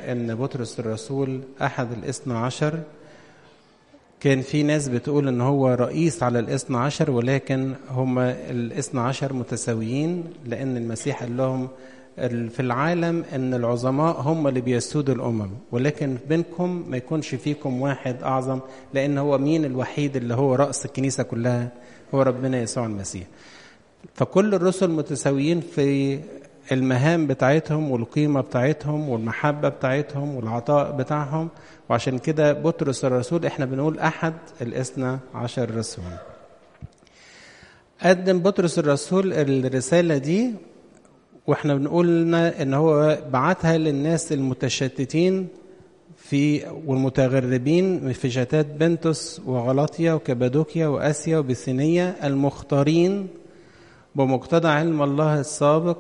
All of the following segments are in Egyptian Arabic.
ان بطرس الرسول احد الاثنى عشر كان في ناس بتقول ان هو رئيس على الاثنى عشر ولكن هم الاثنى عشر متساويين لان المسيح قال لهم في العالم ان العظماء هم اللي بيسودوا الامم ولكن بينكم ما يكونش فيكم واحد اعظم لان هو مين الوحيد اللي هو راس الكنيسه كلها هو ربنا يسوع المسيح فكل الرسل متساويين في المهام بتاعتهم والقيمه بتاعتهم والمحبه بتاعتهم والعطاء بتاعهم وعشان كده بطرس الرسول احنا بنقول احد الاثنى عشر رسول قدم بطرس الرسول الرساله دي واحنا بنقول ان هو بعتها للناس المتشتتين في والمتغربين في شتات بنتس وغلاطيا وكبادوكيا واسيا وبثينيه المختارين بمقتضى علم الله السابق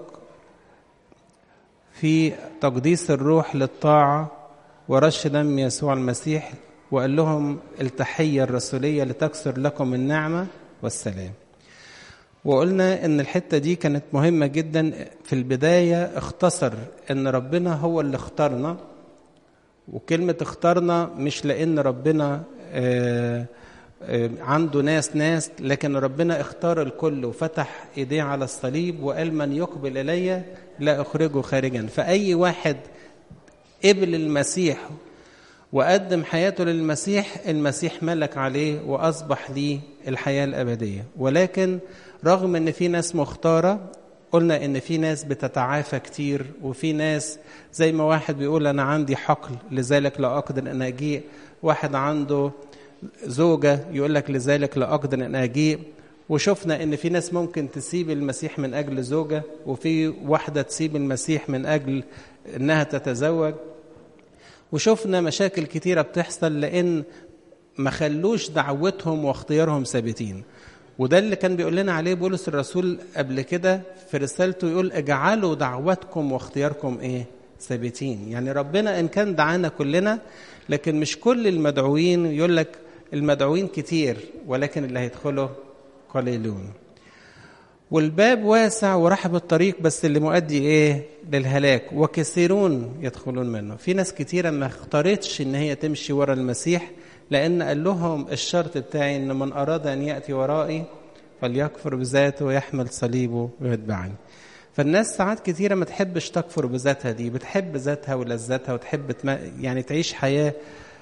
في تقديس الروح للطاعه ورش دم يسوع المسيح وقال لهم التحيه الرسوليه لتكثر لكم النعمه والسلام وقلنا ان الحته دي كانت مهمه جدا في البدايه اختصر ان ربنا هو اللي اختارنا وكلمه اختارنا مش لان ربنا آآ آآ عنده ناس ناس لكن ربنا اختار الكل وفتح ايديه على الصليب وقال من يقبل الي لا اخرجه خارجا فاي واحد قبل المسيح وقدم حياته للمسيح المسيح ملك عليه واصبح ليه الحياه الابديه ولكن رغم ان في ناس مختاره قلنا ان في ناس بتتعافى كتير وفي ناس زي ما واحد بيقول انا عندي حقل لذلك لا اقدر ان اجيء واحد عنده زوجه يقول لك لذلك لا اقدر ان اجيء وشفنا ان في ناس ممكن تسيب المسيح من اجل زوجه وفي واحده تسيب المسيح من اجل انها تتزوج وشفنا مشاكل كتيره بتحصل لان ما خلوش دعوتهم واختيارهم ثابتين وده اللي كان بيقول لنا عليه بولس الرسول قبل كده في رسالته يقول اجعلوا دعوتكم واختياركم ايه ثابتين يعني ربنا ان كان دعانا كلنا لكن مش كل المدعوين يقول لك المدعوين كتير ولكن اللي هيدخلوا قليلون والباب واسع ورحب الطريق بس اللي مؤدي ايه للهلاك وكثيرون يدخلون منه في ناس كتيره ما اختارتش ان هي تمشي ورا المسيح لأن قال لهم الشرط بتاعي إن من أراد أن يأتي ورائي فليكفر بذاته ويحمل صليبه ويتبعني. فالناس ساعات كتيرة ما تحبش تكفر بذاتها دي، بتحب ذاتها ولذاتها وتحب تم... يعني تعيش حياة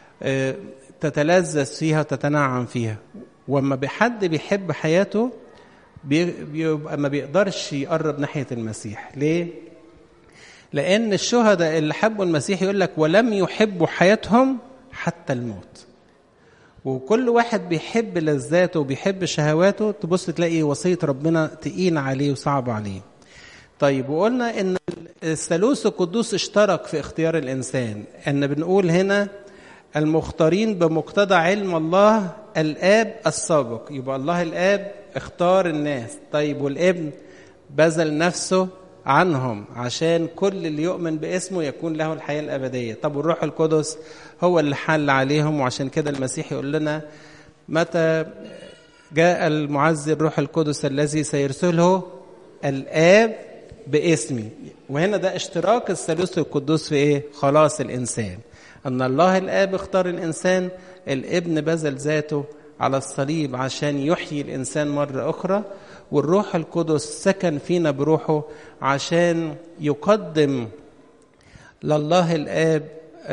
تتلذذ فيها وتتنعم فيها. وأما حد بيحب حياته بيبقى ما بيقدرش يقرب ناحية المسيح، ليه؟ لأن الشهداء اللي حبوا المسيح يقول لك ولم يحبوا حياتهم حتى الموت. وكل واحد بيحب لذاته وبيحب شهواته تبص تلاقي وصية ربنا تقيلة عليه وصعبة عليه طيب وقلنا ان الثالوث القدوس اشترك في اختيار الانسان ان بنقول هنا المختارين بمقتضى علم الله الاب السابق يبقى الله الاب اختار الناس طيب والابن بذل نفسه عنهم عشان كل اللي يؤمن باسمه يكون له الحياة الأبدية طب والروح القدس هو اللي حل عليهم وعشان كده المسيح يقول لنا متى جاء المعزي الروح القدس الذي سيرسله الآب باسمي وهنا ده اشتراك الثالوث القدوس في ايه خلاص الإنسان أن الله الآب اختار الإنسان الابن بذل ذاته على الصليب عشان يحيي الإنسان مرة أخرى والروح القدس سكن فينا بروحه عشان يقدم لله الآب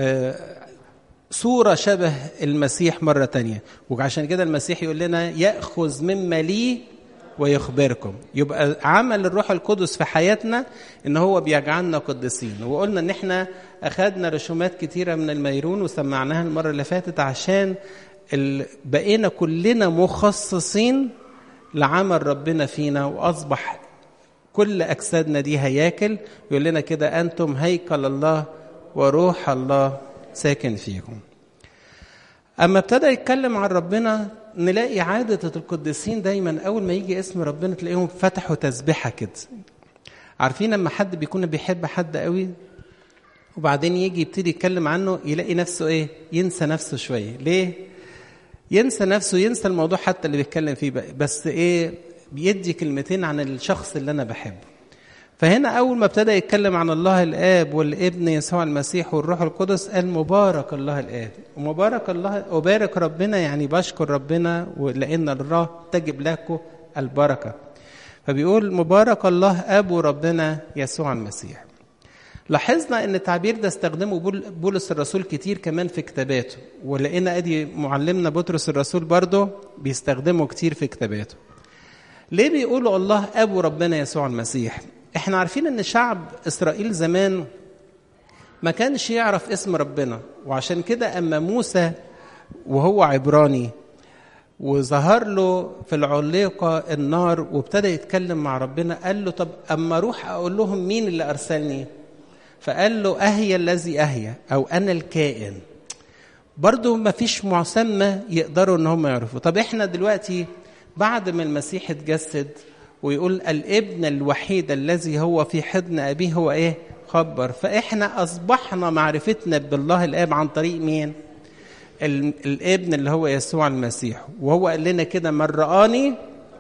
صورة شبه المسيح مرة تانية وعشان كده المسيح يقول لنا يأخذ مما لي ويخبركم يبقى عمل الروح القدس في حياتنا ان هو بيجعلنا قديسين وقلنا ان احنا اخذنا رسومات كتيره من الميرون وسمعناها المره اللي فاتت عشان بقينا كلنا مخصصين لعمل ربنا فينا واصبح كل اجسادنا دي هياكل يقول لنا كده انتم هيكل الله وروح الله ساكن فيكم اما ابتدى يتكلم عن ربنا نلاقي عادة القديسين دايما أول ما يجي اسم ربنا تلاقيهم فتحوا تسبحة كده عارفين لما حد بيكون بيحب حد قوي وبعدين يجي يبتدي يتكلم عنه يلاقي نفسه ايه ينسى نفسه شوية ليه ينسى نفسه ينسى الموضوع حتى اللي بيتكلم فيه بقى. بس ايه بيدي كلمتين عن الشخص اللي انا بحبه فهنا أول ما ابتدى يتكلم عن الله الآب والابن يسوع المسيح والروح القدس قال مبارك الله الآب ومبارك الله أبارك ربنا يعني بشكر ربنا لأن الله تجب لكم البركة فبيقول مبارك الله أبو ربنا يسوع المسيح لاحظنا ان التعبير ده استخدمه بولس الرسول كتير كمان في كتاباته ولقينا ادي معلمنا بطرس الرسول برضه بيستخدمه كتير في كتاباته ليه بيقولوا الله ابو ربنا يسوع المسيح احنا عارفين ان شعب اسرائيل زمان ما كانش يعرف اسم ربنا وعشان كده اما موسى وهو عبراني وظهر له في العليقة النار وابتدى يتكلم مع ربنا قال له طب أما أروح أقول لهم مين اللي أرسلني فقال له أهي الذي أهي أو أنا الكائن برضو ما فيش مسمى يقدروا ان هم يعرفوا طب احنا دلوقتي بعد ما المسيح اتجسد ويقول الابن الوحيد الذي هو في حضن ابيه هو ايه خبر فاحنا اصبحنا معرفتنا بالله الاب عن طريق مين الابن اللي هو يسوع المسيح وهو قال لنا كده من رآني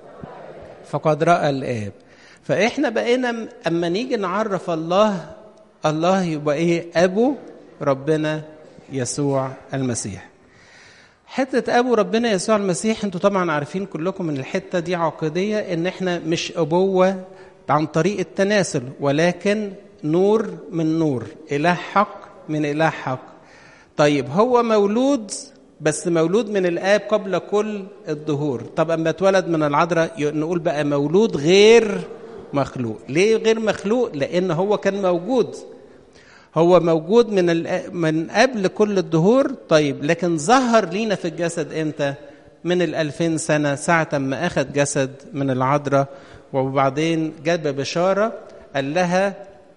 فقد رأى الآب فإحنا بقينا أما نيجي نعرف الله الله يبقى إيه أبو ربنا يسوع المسيح حتة أبو ربنا يسوع المسيح أنتوا طبعا عارفين كلكم إن الحتة دي عقدية إن إحنا مش أبوة عن طريق التناسل ولكن نور من نور إله حق من إله حق طيب هو مولود بس مولود من الآب قبل كل الظهور طب أما اتولد من العذراء نقول بقى مولود غير مخلوق ليه غير مخلوق لأن هو كان موجود هو موجود من من قبل كل الدهور طيب لكن ظهر لينا في الجسد امتى من الألفين سنة ساعة ما أخذ جسد من العذراء وبعدين جاب بشارة قال لها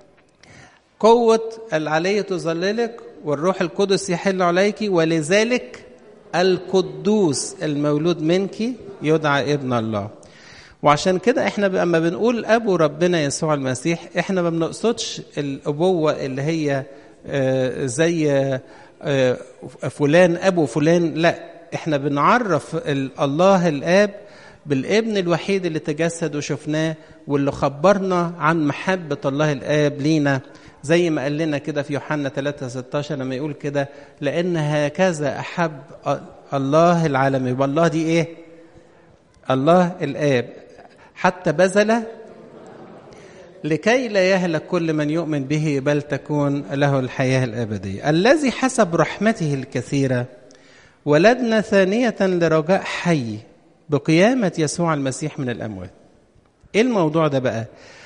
قوة العلية تظللك والروح القدس يحل عليك ولذلك القدوس المولود منك يدعى ابن الله وعشان كده احنا لما بنقول ابو ربنا يسوع المسيح احنا ما بنقصدش الابوه اللي هي زي فلان ابو فلان لا احنا بنعرف الله الاب بالابن الوحيد اللي تجسد وشفناه واللي خبرنا عن محبه الله الاب لينا زي ما قال لنا كده في يوحنا 3 16 لما يقول كده لان هكذا احب الله العالم يبقى الله دي ايه الله الاب حتى بذل لكي لا يهلك كل من يؤمن به بل تكون له الحياه الابديه الذي حسب رحمته الكثيره ولدنا ثانيه لرجاء حي بقيامه يسوع المسيح من الاموات ايه الموضوع ده بقى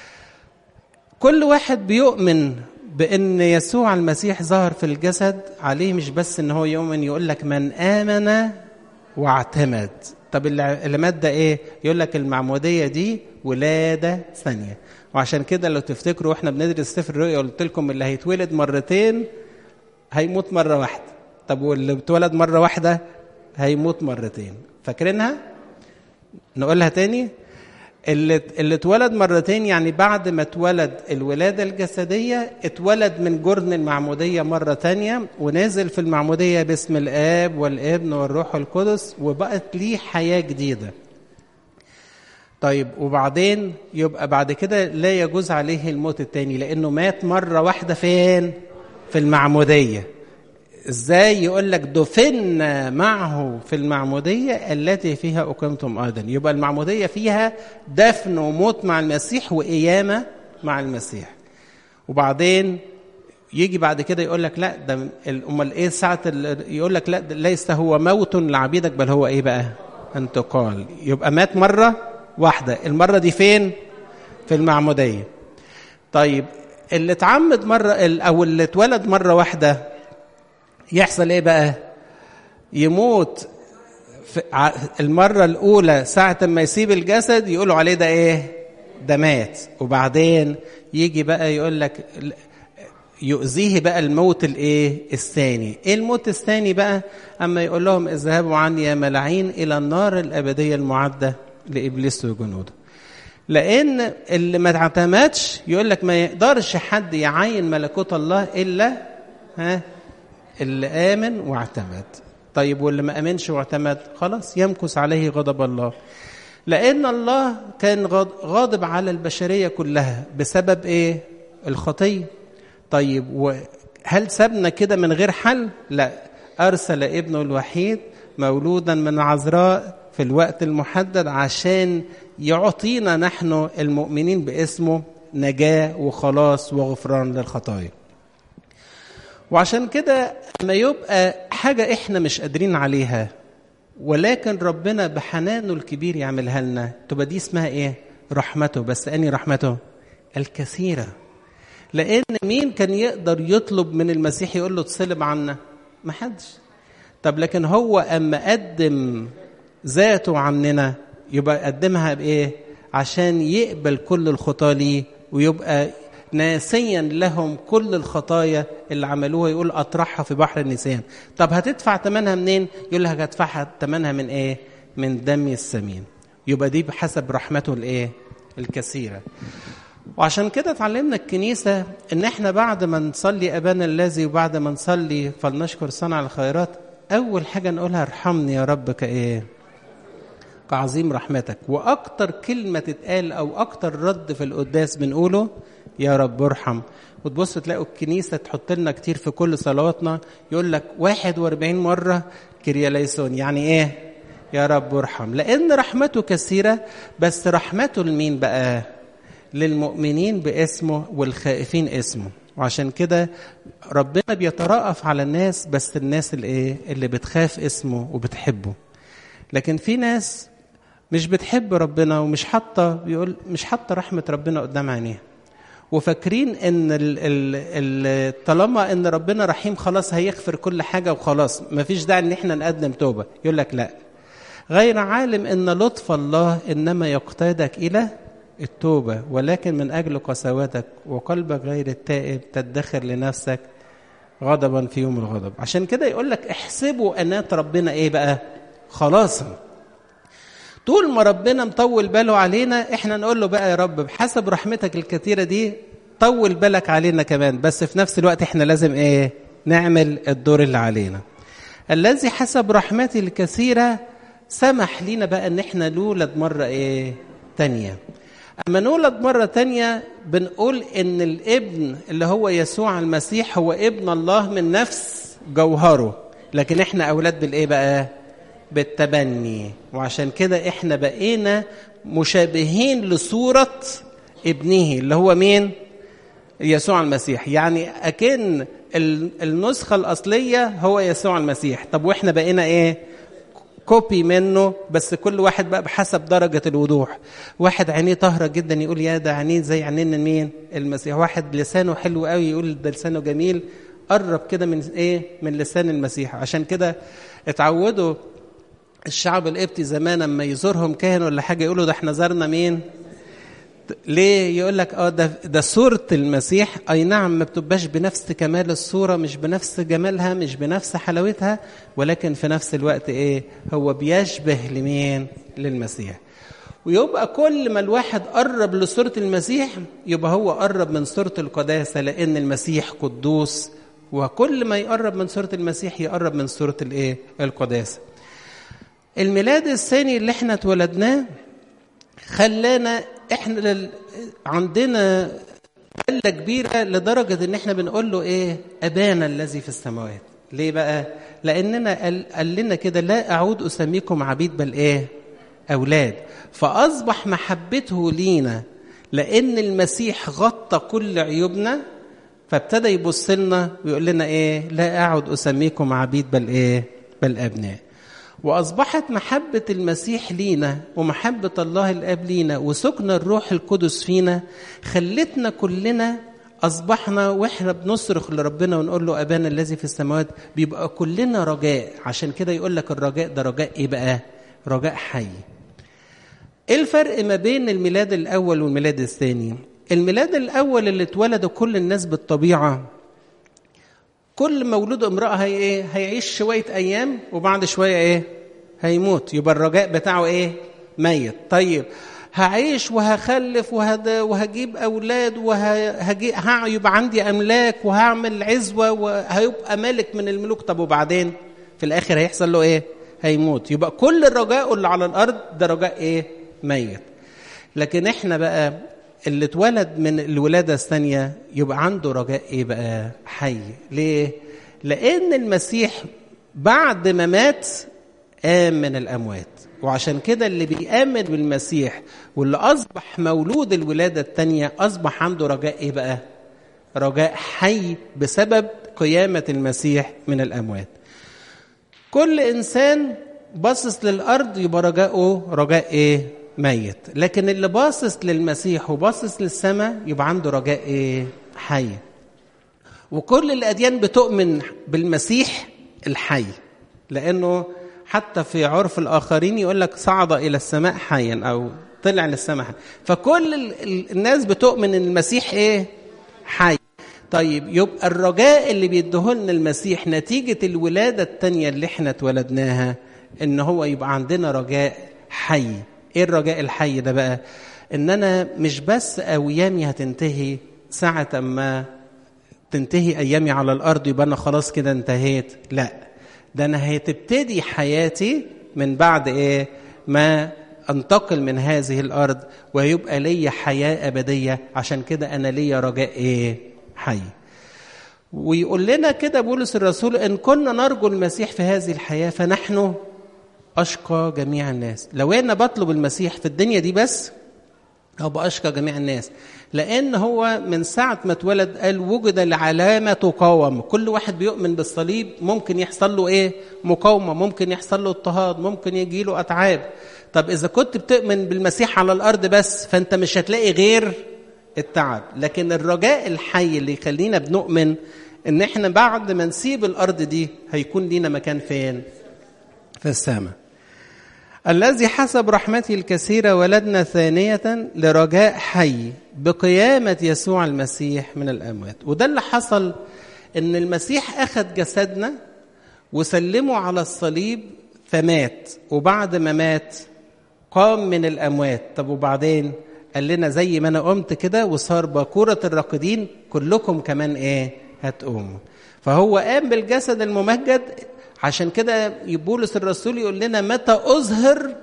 كل واحد بيؤمن بان يسوع المسيح ظهر في الجسد عليه مش بس ان هو يؤمن يقول لك من امن واعتمد طب اللي مات ده ايه يقول لك المعموديه دي ولاده ثانيه وعشان كده لو تفتكروا واحنا بندرس سفر الرؤيا قلت لكم اللي هيتولد مرتين هيموت مره واحده طب واللي اتولد مره واحده هيموت مرتين فاكرينها نقولها تاني اللي اللي اتولد مرتين يعني بعد ما اتولد الولادة الجسدية اتولد من جرن المعمودية مرة تانية ونازل في المعمودية باسم الآب والابن والروح القدس وبقت ليه حياة جديدة طيب وبعدين يبقى بعد كده لا يجوز عليه الموت التاني لأنه مات مرة واحدة فين؟ في المعمودية ازاي يقول لك دفنا معه في المعمودية التي فيها أقمتم أيضا يبقى المعمودية فيها دفن وموت مع المسيح وقيامة مع المسيح وبعدين يجي بعد كده يقول لك لا ده امال ايه ساعه يقول لك لا ليس هو موت لعبيدك بل هو ايه بقى؟ انتقال يبقى مات مره واحده المره دي فين؟ في المعموديه طيب اللي اتعمد مره او اللي اتولد مره واحده يحصل ايه بقى يموت في المرة الأولى ساعة ما يسيب الجسد يقولوا عليه ده إيه؟ ده مات وبعدين يجي بقى يقول لك يؤذيه بقى الموت الإيه؟ الثاني، إيه الموت الثاني بقى؟ أما يقول لهم اذهبوا عني يا ملاعين إلى النار الأبدية المعدة لإبليس وجنوده. لأن اللي ما اعتمدش يقول لك ما يقدرش حد يعين ملكوت الله إلا ها اللي آمن واعتمد طيب واللي ما آمنش واعتمد خلاص يمكث عليه غضب الله لان الله كان غاضب على البشريه كلها بسبب ايه الخطيه طيب وهل سابنا كده من غير حل لا ارسل ابنه الوحيد مولودا من عذراء في الوقت المحدد عشان يعطينا نحن المؤمنين باسمه نجاه وخلاص وغفران للخطايا وعشان كده لما يبقى حاجه احنا مش قادرين عليها ولكن ربنا بحنانه الكبير يعملها لنا تبقى دي اسمها ايه رحمته بس اني رحمته الكثيره لان مين كان يقدر يطلب من المسيح يقول له تصلب عنا ما حدش طب لكن هو اما قدم ذاته عننا يبقى قدمها بايه عشان يقبل كل الخطاه ليه ويبقى ناسيا لهم كل الخطايا اللي عملوها يقول اطرحها في بحر النسيان طب هتدفع ثمنها منين يقول لك هدفعها ثمنها من ايه من دمي السمين يبقى دي بحسب رحمته الايه الكثيره وعشان كده اتعلمنا الكنيسه ان احنا بعد ما نصلي ابانا الذي وبعد ما نصلي فلنشكر صنع الخيرات اول حاجه نقولها ارحمني يا رب كايه كعظيم رحمتك واكتر كلمه تتقال او اكتر رد في القداس بنقوله يا رب ارحم وتبص تلاقوا الكنيسة تحط لنا كتير في كل صلواتنا يقول لك 41 مرة كرياليسون يعني ايه يا رب ارحم لأن رحمته كثيرة بس رحمته لمين بقى للمؤمنين باسمه والخائفين اسمه وعشان كده ربنا بيترأف على الناس بس الناس اللي ايه اللي بتخاف اسمه وبتحبه لكن في ناس مش بتحب ربنا ومش حاطه بيقول مش حاطه رحمه ربنا قدام عينيها وفاكرين ان ال ال ال طالما ان ربنا رحيم خلاص هيغفر كل حاجه وخلاص ما فيش داعي ان احنا نقدم توبه يقول لك لا غير عالم ان لطف الله انما يقتادك الى التوبه ولكن من اجل قساوتك وقلبك غير التائب تدخر لنفسك غضبا في يوم الغضب عشان كده يقول لك احسبوا انات ربنا ايه بقى خلاصا طول ما ربنا مطول باله علينا احنا نقول له بقى يا رب بحسب رحمتك الكثيره دي طول بالك علينا كمان بس في نفس الوقت احنا لازم ايه نعمل الدور اللي علينا الذي حسب رحمته الكثيره سمح لينا بقى ان احنا نولد مره ايه تانية اما نولد مره تانية بنقول ان الابن اللي هو يسوع المسيح هو ابن الله من نفس جوهره لكن احنا اولاد بالايه بقى بالتبني وعشان كده احنا بقينا مشابهين لصورة ابنه اللي هو مين يسوع المسيح يعني أكن النسخة الأصلية هو يسوع المسيح طب وإحنا بقينا إيه كوبي منه بس كل واحد بقى بحسب درجة الوضوح واحد عينيه طاهرة جدا يقول يا ده عينيه زي عينين مين المسيح واحد لسانه حلو قوي يقول ده لسانه جميل قرب كده من ايه من لسان المسيح عشان كده اتعودوا الشعب القبطي زمان لما يزورهم كاهن ولا حاجه يقولوا ده احنا زرنا مين؟ ليه؟ يقول لك اه ده ده صوره المسيح اي نعم ما بتبقاش بنفس كمال الصوره مش بنفس جمالها مش بنفس حلاوتها ولكن في نفس الوقت ايه؟ هو بيشبه لمين؟ للمسيح. ويبقى كل ما الواحد قرب لصوره المسيح يبقى هو قرب من صوره القداسه لان المسيح قدوس وكل ما يقرب من صوره المسيح يقرب من صوره الايه؟ القداسه. الميلاد الثاني اللي احنا اتولدناه خلانا احنا عندنا قله كبيره لدرجه ان احنا بنقول له ايه ابانا الذي في السماوات ليه بقى لاننا قال, قال لنا كده لا اعود اسميكم عبيد بل ايه اولاد فاصبح محبته لينا لان المسيح غطى كل عيوبنا فابتدى يبص لنا ويقول لنا ايه لا اعد اسميكم عبيد بل ايه بل ابناء واصبحت محبه المسيح لينا ومحبه الله الاب لينا وسكن الروح القدس فينا خلتنا كلنا اصبحنا واحنا بنصرخ لربنا ونقول له ابانا الذي في السماوات بيبقى كلنا رجاء عشان كده يقول لك الرجاء ده رجاء ايه بقى رجاء حي ايه الفرق ما بين الميلاد الاول والميلاد الثاني الميلاد الاول اللي اتولد كل الناس بالطبيعه كل مولود امرأة هي ايه؟ هيعيش شوية أيام وبعد شوية ايه؟ هيموت يبقى الرجاء بتاعه ايه؟ ميت طيب هعيش وهخلف وهد وهجيب أولاد وهيبقى عندي أملاك وهعمل عزوة وهيبقى ملك من الملوك طب وبعدين في الآخر هيحصل له ايه؟ هيموت يبقى كل الرجاء اللي على الأرض ده رجاء ايه؟ ميت لكن احنا بقى اللي اتولد من الولادة الثانية يبقى عنده رجاء ايه بقى حي ليه لان المسيح بعد ما مات قام من الاموات وعشان كده اللي بيآمن بالمسيح واللي اصبح مولود الولادة الثانية اصبح عنده رجاء ايه بقى رجاء حي بسبب قيامة المسيح من الاموات كل انسان باصص للارض يبقى رجاؤه رجاء ايه ميت لكن اللي باصص للمسيح وباصص للسماء يبقى عنده رجاء ايه حي وكل الاديان بتؤمن بالمسيح الحي لانه حتى في عرف الاخرين يقول لك صعد الى السماء حيا او طلع للسماء حي. فكل ال- الناس بتؤمن ان المسيح ايه حي طيب يبقى الرجاء اللي بيديهولنا المسيح نتيجة الولادة التانية اللي احنا اتولدناها ان هو يبقى عندنا رجاء حي ايه الرجاء الحي ده بقى ان انا مش بس ايامي هتنتهي ساعة ما تنتهي ايامي على الارض يبقى انا خلاص كده انتهيت لا ده انا هتبتدي حياتي من بعد ايه ما انتقل من هذه الارض ويبقى لي حياه ابديه عشان كده انا ليا رجاء ايه حي ويقول لنا كده بولس الرسول ان كنا نرجو المسيح في هذه الحياه فنحن اشقى جميع الناس لو انا بطلب المسيح في الدنيا دي بس هو أشقى جميع الناس لأن هو من ساعة ما اتولد قال وجد العلامة تقاوم كل واحد بيؤمن بالصليب ممكن يحصل له إيه مقاومة ممكن يحصل له اضطهاد ممكن يجي له أتعاب طب إذا كنت بتؤمن بالمسيح على الأرض بس فأنت مش هتلاقي غير التعب لكن الرجاء الحي اللي يخلينا بنؤمن إن إحنا بعد ما نسيب الأرض دي هيكون لينا مكان فين في السماء الذي حسب رحمته الكثيرة ولدنا ثانية لرجاء حي بقيامة يسوع المسيح من الأموات وده اللي حصل إن المسيح أخذ جسدنا وسلمه على الصليب فمات وبعد ما مات قام من الأموات طب وبعدين قال لنا زي ما أنا قمت كده وصار باكورة الراقدين كلكم كمان إيه هتقوموا فهو قام بالجسد الممجد عشان كده بولس الرسول يقول لنا متى أظهر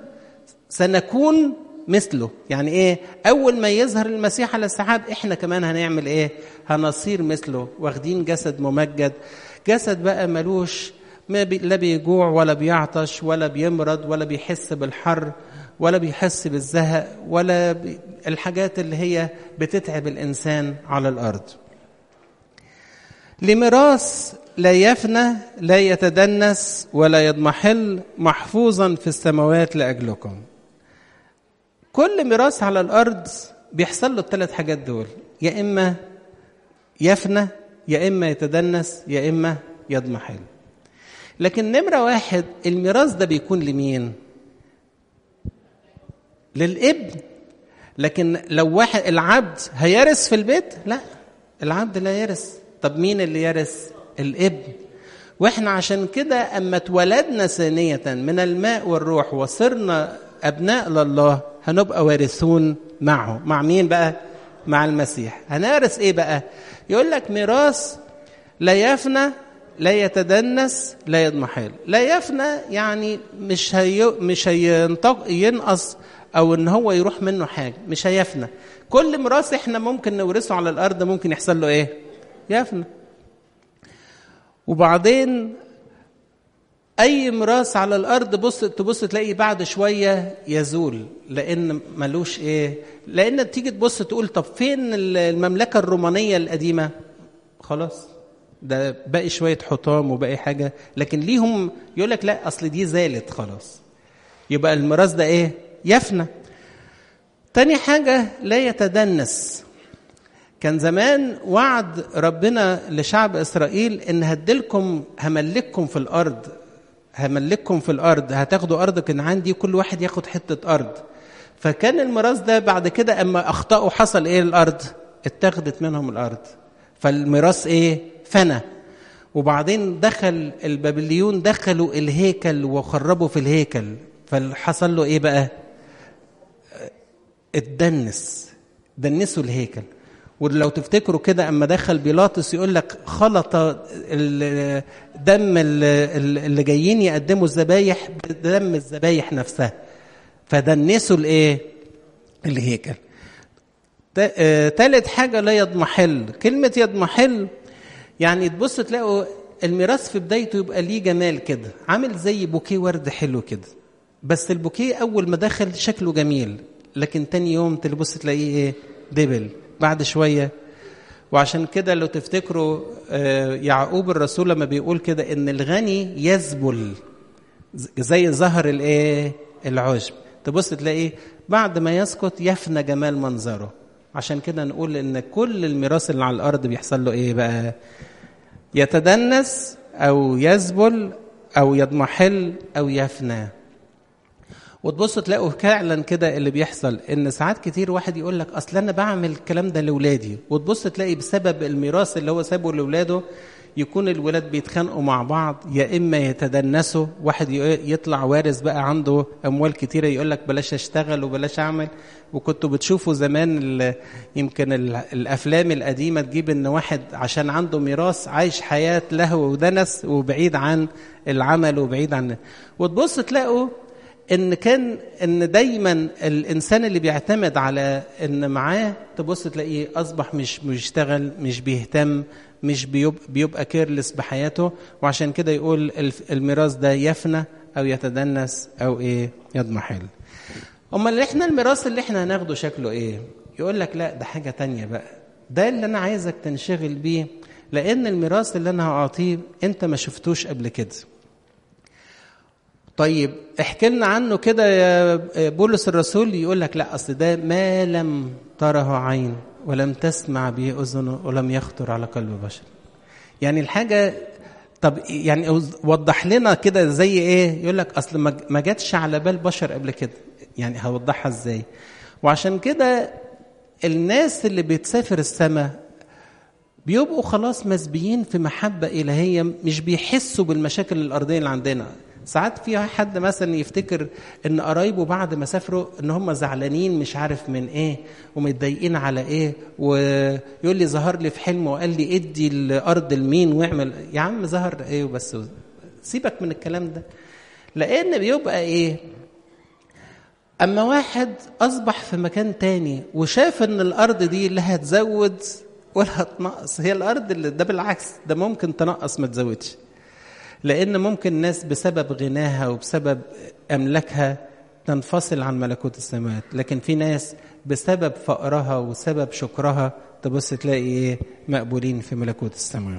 سنكون مثله يعني ايه اول ما يظهر المسيح على السحاب احنا كمان هنعمل ايه هنصير مثله واخدين جسد ممجد جسد بقى ملوش ما بي لا بيجوع ولا بيعطش ولا بيمرض ولا بيحس بالحر ولا بيحس بالزهق ولا بي الحاجات اللي هي بتتعب الانسان على الارض لميراث لا يفنى لا يتدنس ولا يضمحل محفوظا في السماوات لاجلكم كل ميراث على الارض بيحصل له الثلاث حاجات دول يا اما يفنى يا اما يتدنس يا اما يضمحل لكن نمره واحد الميراث ده بيكون لمين للابن لكن لو واحد العبد هيرث في البيت لا العبد لا يرث طب مين اللي يرث الابن واحنا عشان كده اما اتولدنا ثانيه من الماء والروح وصرنا ابناء لله هنبقى وارثون معه مع مين بقى مع المسيح هنرث ايه بقى يقول لك ميراث لا يفنى لا يتدنس لا يضمحل لا يفنى يعني مش هي مش هينطق ينقص او ان هو يروح منه حاجه مش هيفنى كل ميراث احنا ممكن نورثه على الارض ممكن يحصل له ايه يفنى وبعدين اي ميراث على الارض بص تبص تلاقي بعد شويه يزول لان ملوش ايه لان تيجي تبص تقول طب فين المملكه الرومانيه القديمه خلاص ده باقي شويه حطام وباقي حاجه لكن ليهم يقول لك لا اصل دي زالت خلاص يبقى الميراث ده ايه يفنى تاني حاجه لا يتدنس كان زمان وعد ربنا لشعب اسرائيل ان هدلكم هملككم في الارض هملككم في الارض هتاخدوا ارض كنعان دي كل واحد ياخد حته ارض فكان الميراث ده بعد كده اما اخطاوا حصل ايه الارض اتاخدت منهم الارض فالميراث ايه فنى وبعدين دخل البابليون دخلوا الهيكل وخربوا في الهيكل فحصل له ايه بقى اتدنس دنسوا الهيكل ولو تفتكروا كده اما دخل بيلاطس يقول لك خلط دم اللي جايين يقدموا الذبايح بدم الذبايح نفسها فدنسوا الايه الهيكل تالت حاجه لا يضمحل كلمه يضمحل يعني تبص تلاقوا الميراث في بدايته يبقى ليه جمال كده عامل زي بوكيه ورد حلو كده بس البوكيه اول ما دخل شكله جميل لكن تاني يوم تبص تلاقيه ايه دبل بعد شويه وعشان كده لو تفتكروا يعقوب الرسول لما بيقول كده ان الغني يذبل زي ظهر الايه العشب تبص تلاقيه بعد ما يسقط يفنى جمال منظره عشان كده نقول ان كل الميراث اللي على الارض بيحصل له ايه بقى يتدنس او يذبل او يضمحل او يفنى وتبصوا تلاقوا فعلا كده اللي بيحصل ان ساعات كتير واحد يقول لك اصل انا بعمل الكلام ده لاولادي وتبص تلاقي بسبب الميراث اللي هو سابه لاولاده يكون الولاد بيتخانقوا مع بعض يا اما يتدنسوا واحد يطلع وارث بقى عنده اموال كتيره يقول لك بلاش اشتغل وبلاش اعمل وكنتوا بتشوفوا زمان يمكن الافلام القديمه تجيب ان واحد عشان عنده ميراث عايش حياه لهو ودنس وبعيد عن العمل وبعيد عن وتبص تلاقوا ان كان ان دايما الانسان اللي بيعتمد على ان معاه تبص تلاقيه اصبح مش بيشتغل مش بيهتم مش بيبقى, بيبقى كيرلس بحياته وعشان كده يقول الميراث ده يفنى او يتدنس او ايه يضمحل امال احنا الميراث اللي احنا هناخده شكله ايه يقول لك لا ده حاجه تانية بقى ده اللي انا عايزك تنشغل بيه لان الميراث اللي انا هعطيه انت ما شفتوش قبل كده طيب احكي لنا عنه كده يا بولس الرسول يقول لك لا اصل ده ما لم تره عين ولم تسمع به اذن ولم يخطر على قلب بشر يعني الحاجه طب يعني وضح لنا كده زي ايه يقول لك اصل ما جاتش على بال بشر قبل كده يعني هوضحها ازاي وعشان كده الناس اللي بتسافر السماء بيبقوا خلاص مسبيين في محبة إلهية مش بيحسوا بالمشاكل الأرضية اللي عندنا ساعات في حد مثلا يفتكر ان قرايبه بعد ما سافروا ان هم زعلانين مش عارف من ايه ومتضايقين على ايه ويقول لي ظهر لي في حلم وقال لي ادي الارض لمين واعمل يا عم ظهر ايه وبس سيبك من الكلام ده لان بيبقى ايه اما واحد اصبح في مكان تاني وشاف ان الارض دي لا هتزود ولا هتنقص هي الارض اللي ده بالعكس ده ممكن تنقص ما تزودش لان ممكن ناس بسبب غناها وبسبب املاكها تنفصل عن ملكوت السماوات لكن في ناس بسبب فقرها وسبب شكرها تبص تلاقي ايه مقبولين في ملكوت السماوات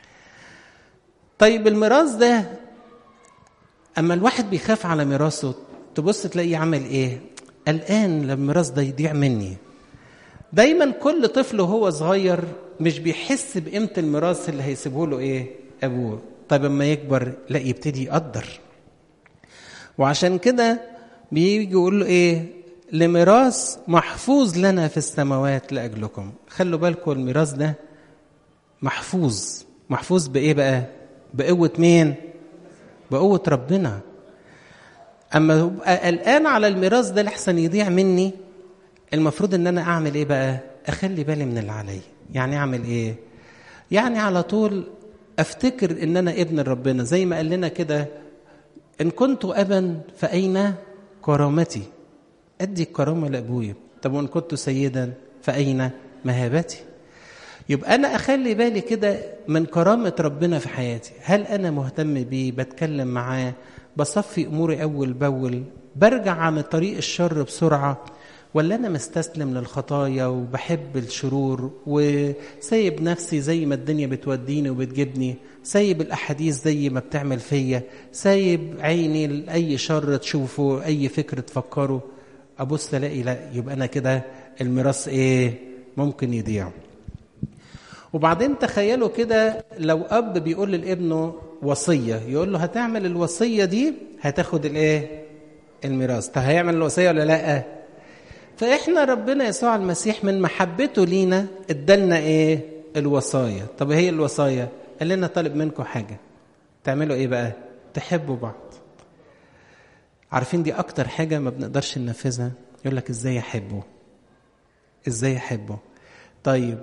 طيب الميراث ده اما الواحد بيخاف على ميراثه تبص تلاقيه عمل ايه قلقان لما الميراث ده يضيع مني دايما كل طفل وهو صغير مش بيحس بقيمه الميراث اللي هيسيبه له ايه ابوه طيب اما يكبر لا يبتدي يقدر وعشان كده بيجي يقول له ايه لميراث محفوظ لنا في السماوات لاجلكم خلوا بالكم الميراث ده محفوظ محفوظ بايه بقى بقوه مين بقوه ربنا اما ابقى قلقان على الميراث ده لحسن يضيع مني المفروض ان انا اعمل ايه بقى اخلي بالي من اللي عليا يعني اعمل ايه يعني على طول افتكر ان انا ابن ربنا زي ما قال لنا كده ان كنت ابا فاين كرامتي ادي الكرامه لابويا طب وان كنت سيدا فاين مهابتي يبقى انا اخلي بالي كده من كرامه ربنا في حياتي هل انا مهتم بيه بتكلم معاه بصفي اموري اول باول برجع عن طريق الشر بسرعه ولا انا مستسلم للخطايا وبحب الشرور وسايب نفسي زي ما الدنيا بتوديني وبتجيبني سايب الاحاديث زي ما بتعمل فيا سايب عيني لاي شر تشوفه اي فكر تفكره ابص الاقي لا يبقى انا كده الميراث ايه ممكن يضيع وبعدين تخيلوا كده لو اب بيقول لابنه وصيه يقول له هتعمل الوصيه دي هتاخد الايه الميراث طب هيعمل الوصيه ولا لا فاحنا ربنا يسوع المسيح من محبته لينا ادالنا ايه الوصايا طب هي الوصايا قال لنا طالب منكم حاجه تعملوا ايه بقى تحبوا بعض عارفين دي اكتر حاجه ما بنقدرش ننفذها يقول لك ازاي احبه ازاي احبه طيب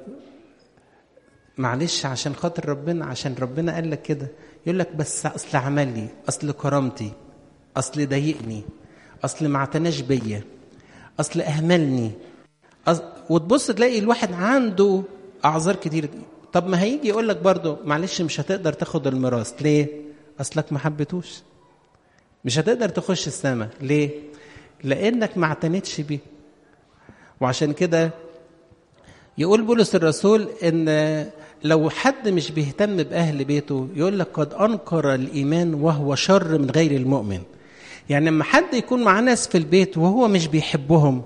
معلش عشان خاطر ربنا عشان ربنا قال لك كده يقول لك بس اصل عمل لي اصل كرامتي اصل ضايقني اصل ما اعتناش بيا اصل اهملني أص... وتبص تلاقي الواحد عنده اعذار كتير طب ما هيجي يقول لك برضه معلش مش هتقدر تاخد الميراث ليه اصلك ما حبيتوش مش هتقدر تخش السماء ليه لانك ما اعتنتش بيه وعشان كده يقول بولس الرسول ان لو حد مش بيهتم باهل بيته يقول لك قد انكر الايمان وهو شر من غير المؤمن يعني لما حد يكون مع ناس في البيت وهو مش بيحبهم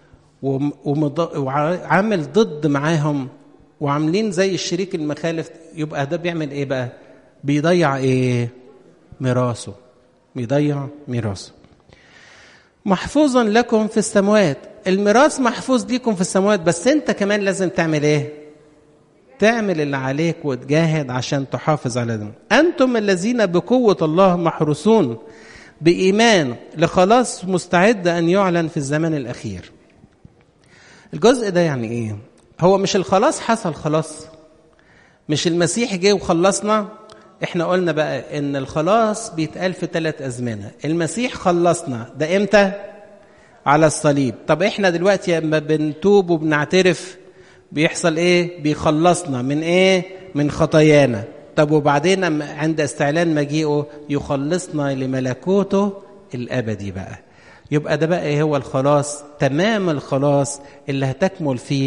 وعامل ضد معاهم وعاملين زي الشريك المخالف يبقى ده بيعمل ايه بقى بيضيع ايه ميراثه بيضيع ميراثه محفوظا لكم في السماوات الميراث محفوظ ليكم في السماوات بس انت كمان لازم تعمل ايه تعمل اللي عليك وتجاهد عشان تحافظ على ده انتم الذين بقوه الله محروسون بايمان لخلاص مستعد ان يعلن في الزمان الاخير الجزء ده يعني ايه هو مش الخلاص حصل خلاص مش المسيح جه وخلصنا احنا قلنا بقى ان الخلاص بيتقال في ثلاث ازمنه المسيح خلصنا ده امتى على الصليب طب احنا دلوقتي لما بنتوب وبنعترف بيحصل ايه بيخلصنا من ايه من خطايانا طب وبعدين عند استعلان مجيئه يخلصنا لملكوته الابدي بقى يبقى ده بقى ايه هو الخلاص تمام الخلاص اللي هتكمل فيه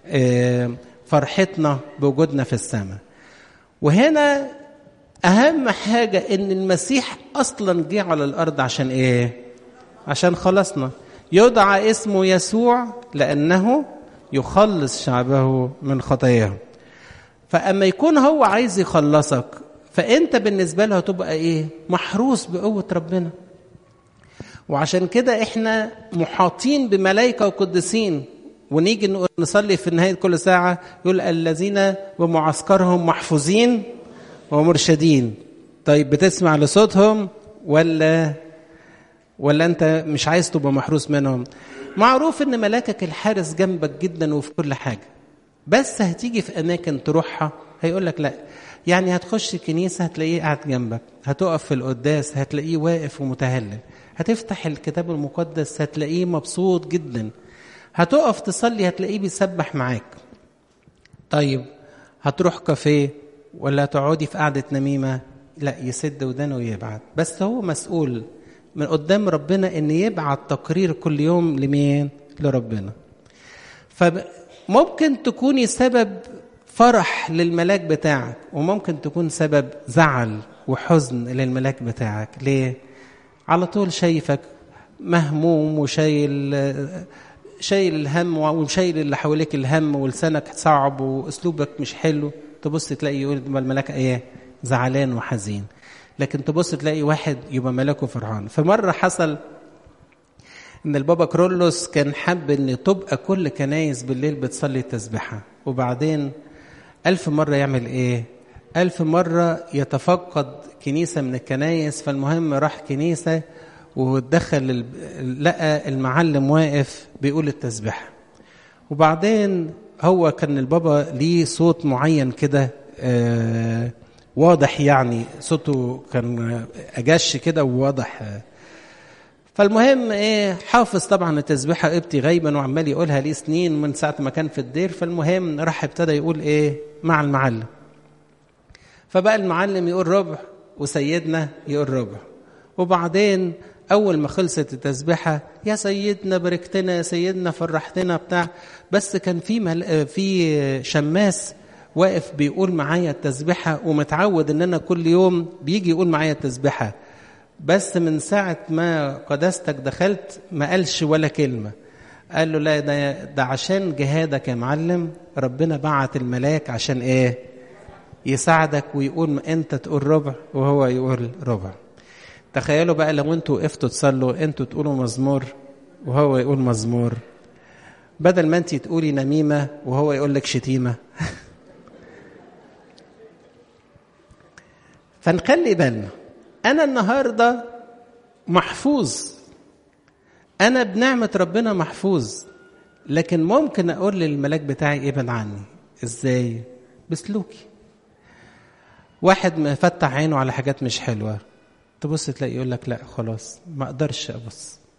فرحتنا بوجودنا في السماء وهنا اهم حاجه ان المسيح اصلا جه على الارض عشان ايه عشان خلصنا يدعى اسمه يسوع لانه يخلص شعبه من خطاياهم فاما يكون هو عايز يخلصك فانت بالنسبه له هتبقى ايه محروس بقوه ربنا وعشان كده احنا محاطين بملائكه وقدسين ونيجي نصلي في نهايه كل ساعه يقول الذين بمعسكرهم محفوظين ومرشدين طيب بتسمع لصوتهم ولا ولا انت مش عايز تبقى محروس منهم معروف ان ملاكك الحارس جنبك جدا وفي كل حاجه بس هتيجي في اماكن تروحها هيقول لك لا يعني هتخش كنيسه هتلاقيه قاعد جنبك هتقف في القداس هتلاقيه واقف ومتهلل هتفتح الكتاب المقدس هتلاقيه مبسوط جدا هتقف تصلي هتلاقيه بيسبح معاك طيب هتروح كافيه ولا تقعدي في قعدة نميمة لا يسد ودانه ويبعت بس هو مسؤول من قدام ربنا ان يبعت تقرير كل يوم لمين لربنا فممكن تكوني سبب فرح للملاك بتاعك وممكن تكون سبب زعل وحزن للملاك بتاعك ليه على طول شايفك مهموم وشايل شايل الهم وشايل اللي حواليك الهم ولسانك صعب واسلوبك مش حلو تبص تلاقي يقول الملاك ايه زعلان وحزين لكن تبص تلاقي واحد يبقى ملاكه فرحان فمره حصل ان البابا كرولوس كان حب ان تبقى كل كنايس بالليل بتصلي التسبيحه وبعدين ألف مرة يعمل إيه؟ ألف مرة يتفقد كنيسة من الكنايس فالمهم راح كنيسة ودخل لقى المعلم واقف بيقول التسبيحة وبعدين هو كان البابا ليه صوت معين كده آه واضح يعني صوته كان أجش كده وواضح آه فالمهم ايه حافظ طبعا التسبيحه ابتي غيبا وعمال يقولها ليه سنين من ساعه ما كان في الدير فالمهم راح ابتدى يقول ايه مع المعلم فبقى المعلم يقول ربع وسيدنا يقول ربع وبعدين اول ما خلصت التسبيحه يا سيدنا باركتنا يا سيدنا فرحتنا بتاع بس كان في مل... في شماس واقف بيقول معايا التسبيحه ومتعود ان انا كل يوم بيجي يقول معايا التسبيحه بس من ساعة ما قداستك دخلت ما قالش ولا كلمة قال له لا ده, ده عشان جهادك يا معلم ربنا بعت الملاك عشان ايه يساعدك ويقول انت تقول ربع وهو يقول ربع تخيلوا بقى لو انتوا وقفتوا تصلوا انتوا تقولوا مزمور وهو يقول مزمور بدل ما انت تقولي نميمة وهو يقول لك شتيمة فنخلي بالنا أنا النهاردة محفوظ أنا بنعمة ربنا محفوظ لكن ممكن أقول للملاك بتاعي ابعد عني إزاي؟ بسلوكي واحد مفتح عينه على حاجات مش حلوة تبص تلاقي يقول لك لا خلاص ما أقدرش أبص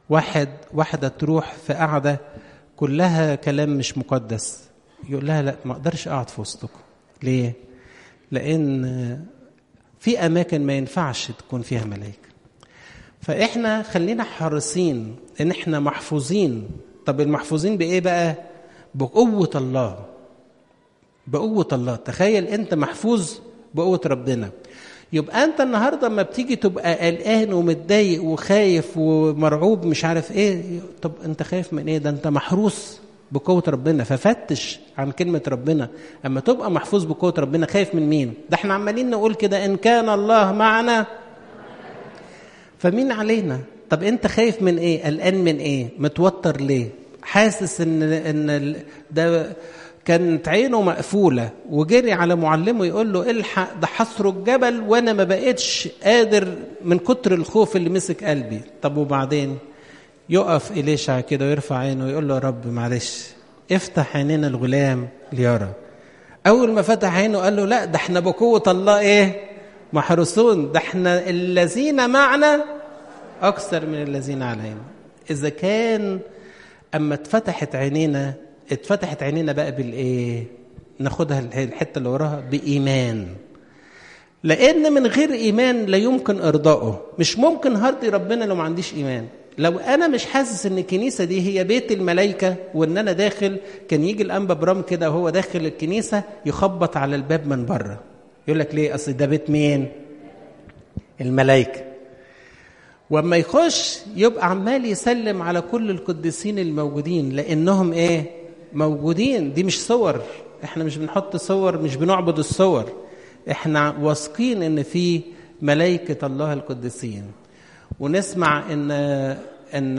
واحد واحدة تروح في قعدة كلها كلام مش مقدس يقول لها لا ما اقدرش اقعد في وسطكم ليه لان في اماكن ما ينفعش تكون فيها ملائكه فاحنا خلينا حريصين ان احنا محفوظين طب المحفوظين بايه بقى بقوه الله بقوه الله تخيل انت محفوظ بقوه ربنا يبقى انت النهارده لما بتيجي تبقى قلقان ومتضايق وخايف ومرعوب مش عارف ايه طب انت خايف من ايه ده انت محروس بقوة ربنا ففتش عن كلمة ربنا أما تبقى محفوظ بقوة ربنا خايف من مين ده احنا عمالين نقول كده إن كان الله معنا فمين علينا طب انت خايف من ايه قلقان من ايه متوتر ليه حاسس ان ان ده كانت عينه مقفولة وجري على معلمه يقول له الحق ده حصر الجبل وانا ما بقتش قادر من كتر الخوف اللي مسك قلبي طب وبعدين يقف إليشع كده ويرفع عينه ويقول له يا رب معلش افتح عينينا الغلام ليرى أول ما فتح عينه قال له لا ده احنا بقوة الله ايه محروسون ده احنا الذين معنا أكثر من الذين علينا إذا كان أما اتفتحت عينينا اتفتحت عينينا بقى بالايه ناخدها الحته اللي وراها بايمان لان من غير ايمان لا يمكن ارضائه مش ممكن هرضي ربنا لو ما عنديش ايمان لو انا مش حاسس ان الكنيسه دي هي بيت الملائكه وان انا داخل كان يجي الانبا برام كده وهو داخل الكنيسه يخبط على الباب من بره يقول لك ليه اصل ده بيت مين الملائكه واما يخش يبقى عمال يسلم على كل القديسين الموجودين لانهم ايه موجودين دي مش صور احنا مش بنحط صور مش بنعبد الصور احنا واثقين ان في ملائكه الله القديسين ونسمع ان ان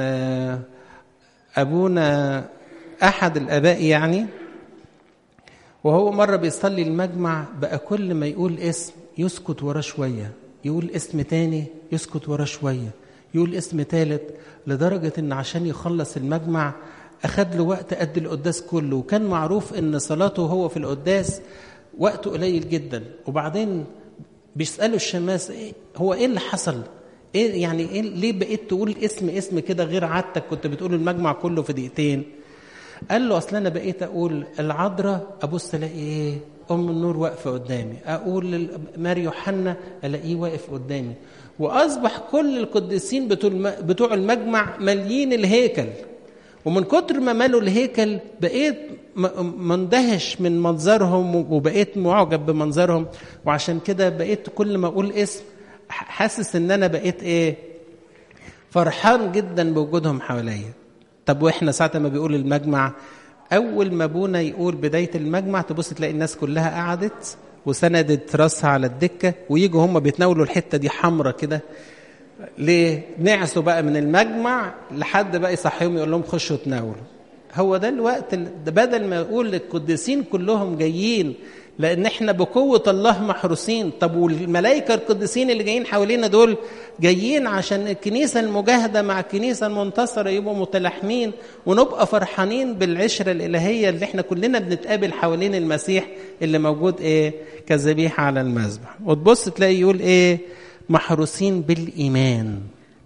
ابونا احد الاباء يعني وهو مره بيصلي المجمع بقى كل ما يقول اسم يسكت وراه شويه يقول اسم تاني يسكت وراه شويه يقول اسم تالت لدرجه ان عشان يخلص المجمع أخد له وقت قد القداس كله وكان معروف إن صلاته هو في القداس وقته قليل جدا وبعدين بيسألوا الشماس إيه هو إيه اللي حصل؟ إيه يعني إيه ليه بقيت تقول اسم اسم كده غير عادتك كنت بتقول المجمع كله في دقيقتين؟ قال له أصل أنا بقيت أقول العذراء أبص ألاقي إيه؟ أم النور واقفة قدامي، أقول ماري يوحنا ألاقيه واقف قدامي، وأصبح كل القديسين بتوع المجمع ماليين الهيكل، ومن كتر ما مالوا الهيكل بقيت مندهش من منظرهم وبقيت معجب بمنظرهم وعشان كده بقيت كل ما اقول اسم حاسس ان انا بقيت ايه فرحان جدا بوجودهم حواليا طب واحنا ساعه ما بيقول المجمع اول ما ابونا يقول بدايه المجمع تبص تلاقي الناس كلها قعدت وسندت راسها على الدكه ويجوا هم بيتناولوا الحته دي حمرة كده ليه؟ نعسوا بقى من المجمع لحد بقى يصحيهم يقول لهم خشوا تناولوا. هو ده الوقت ده بدل ما يقول للقديسين كلهم جايين لان احنا بقوه الله محروسين، طب والملائكه القديسين اللي جايين حوالينا دول جايين عشان الكنيسه المجاهده مع الكنيسه المنتصره يبقوا متلاحمين ونبقى فرحانين بالعشره الالهيه اللي احنا كلنا بنتقابل حوالين المسيح اللي موجود ايه؟ كذبيحه على المذبح. وتبص تلاقي يقول ايه؟ محروسين بالإيمان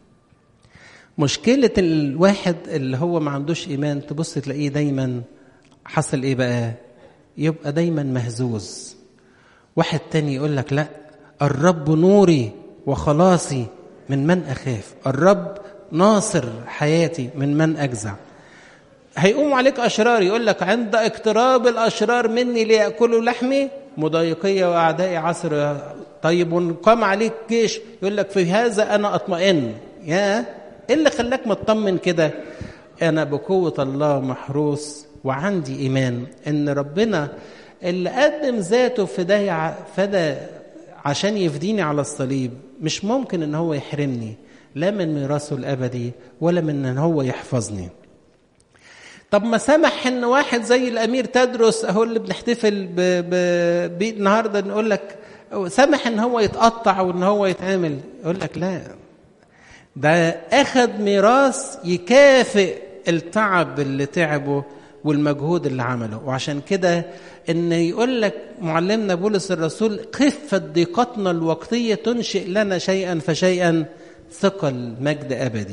مشكلة الواحد اللي هو ما عندوش إيمان تبص تلاقيه دايما حصل إيه بقى يبقى دايما مهزوز واحد تاني يقول لك لا الرب نوري وخلاصي من من أخاف الرب ناصر حياتي من من أجزع هيقوم عليك أشرار يقول لك عند اقتراب الأشرار مني ليأكلوا لحمي مضايقية وأعدائي عصر طيب وقام عليك جيش يقول لك في هذا أنا أطمئن يا إيه اللي خلاك مطمن كده أنا بقوة الله محروس وعندي إيمان إن ربنا اللي قدم ذاته فداية فدى عشان يفديني على الصليب مش ممكن إن هو يحرمني لا من ميراثه الأبدي ولا من إن هو يحفظني طب ما سمح ان واحد زي الامير تدرس اهو اللي بنحتفل ب... ب... بيه النهارده نقول لك سمح ان هو يتقطع وان هو يتعمل يقول لك لا ده اخذ ميراث يكافئ التعب اللي تعبه والمجهود اللي عمله وعشان كده ان يقول لك معلمنا بولس الرسول خفة ضيقتنا الوقتية تنشئ لنا شيئا فشيئا ثقل مجد ابدي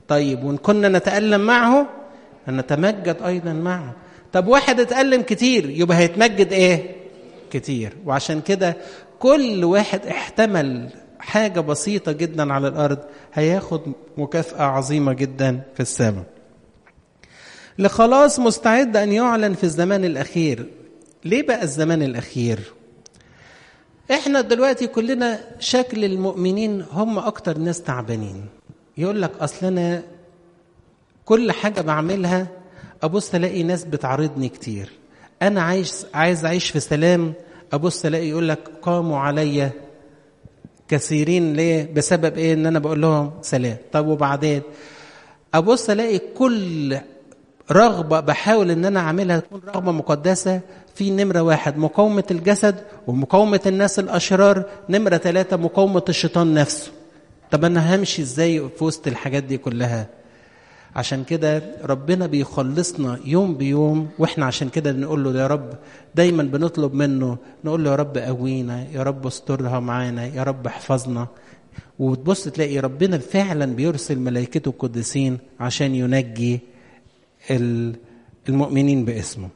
طيب وإن كنا نتألم معه هنتمجد أيضا معه طب واحد اتألم كتير يبقى هيتمجد إيه؟ كتير وعشان كده كل واحد احتمل حاجة بسيطة جدا على الأرض هياخد مكافأة عظيمة جدا في السماء لخلاص مستعد أن يعلن في الزمان الأخير ليه بقى الزمان الأخير احنا دلوقتي كلنا شكل المؤمنين هم أكتر ناس تعبانين يقول لك أصل أنا كل حاجة بعملها أبص ألاقي ناس بتعارضني كتير أنا عايز عايز أعيش في سلام أبص ألاقي يقول لك قاموا عليا كثيرين ليه بسبب ايه ان انا بقول لهم سلام طب وبعدين ابص الاقي كل رغبه بحاول ان انا اعملها تكون رغبه مقدسه في نمره واحد مقاومه الجسد ومقاومه الناس الاشرار نمره ثلاثه مقاومه الشيطان نفسه طب انا همشي ازاي في وسط الحاجات دي كلها عشان كده ربنا بيخلصنا يوم بيوم واحنا عشان كده نقول له يا رب دايما بنطلب منه نقول له يا رب قوينا يا رب استرها معانا يا رب احفظنا وتبص تلاقي ربنا فعلا بيرسل ملائكته القديسين عشان ينجي المؤمنين باسمه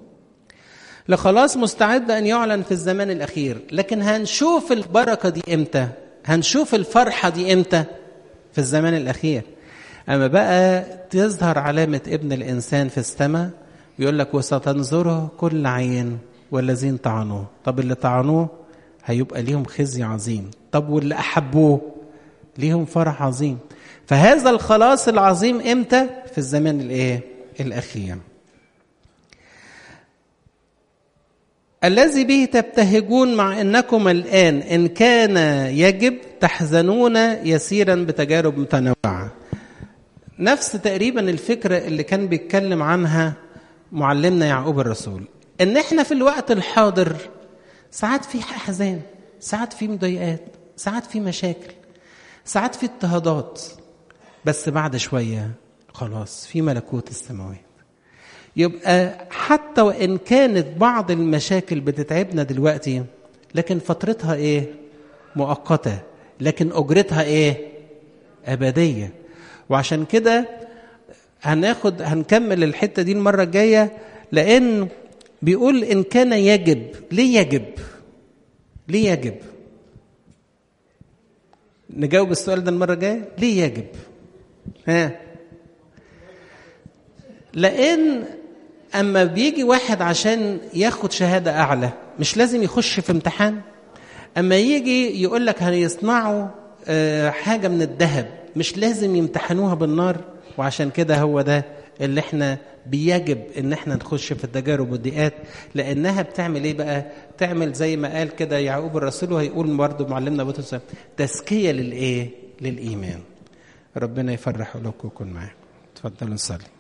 لخلاص مستعد ان يعلن في الزمان الاخير لكن هنشوف البركه دي امتى هنشوف الفرحه دي امتى في الزمان الاخير أما بقى تظهر علامة ابن الإنسان في السماء يقول لك وستنظره كل عين والذين طعنوه طب اللي طعنوه هيبقى ليهم خزي عظيم طب واللي أحبوه ليهم فرح عظيم فهذا الخلاص العظيم امتى في الزمان الايه الاخير الذي به تبتهجون مع انكم الان ان كان يجب تحزنون يسيرا بتجارب متنوعه نفس تقريبا الفكرة اللي كان بيتكلم عنها معلمنا يعقوب الرسول ان احنا في الوقت الحاضر ساعات في احزان ساعات في مضايقات ساعات في مشاكل ساعات في اضطهادات بس بعد شوية خلاص في ملكوت السماوات يبقى حتى وإن كانت بعض المشاكل بتتعبنا دلوقتي لكن فترتها إيه؟ مؤقتة لكن أجرتها إيه؟ أبدية وعشان كده هناخد هنكمل الحته دي المره الجايه لان بيقول ان كان يجب ليه يجب ليه يجب نجاوب السؤال ده المره الجايه ليه يجب ها لان اما بيجي واحد عشان ياخد شهاده اعلى مش لازم يخش في امتحان اما يجي يقول لك هيصنعوا حاجه من الذهب مش لازم يمتحنوها بالنار وعشان كده هو ده اللي احنا بيجب ان احنا نخش في التجارب والضيقات لانها بتعمل ايه بقى؟ تعمل زي ما قال كده يعقوب الرسول وهيقول برضه معلمنا بطرس تزكيه للايه؟ للايمان. ربنا يفرح قلوبكم ويكون معاكم. اتفضلوا نصلي.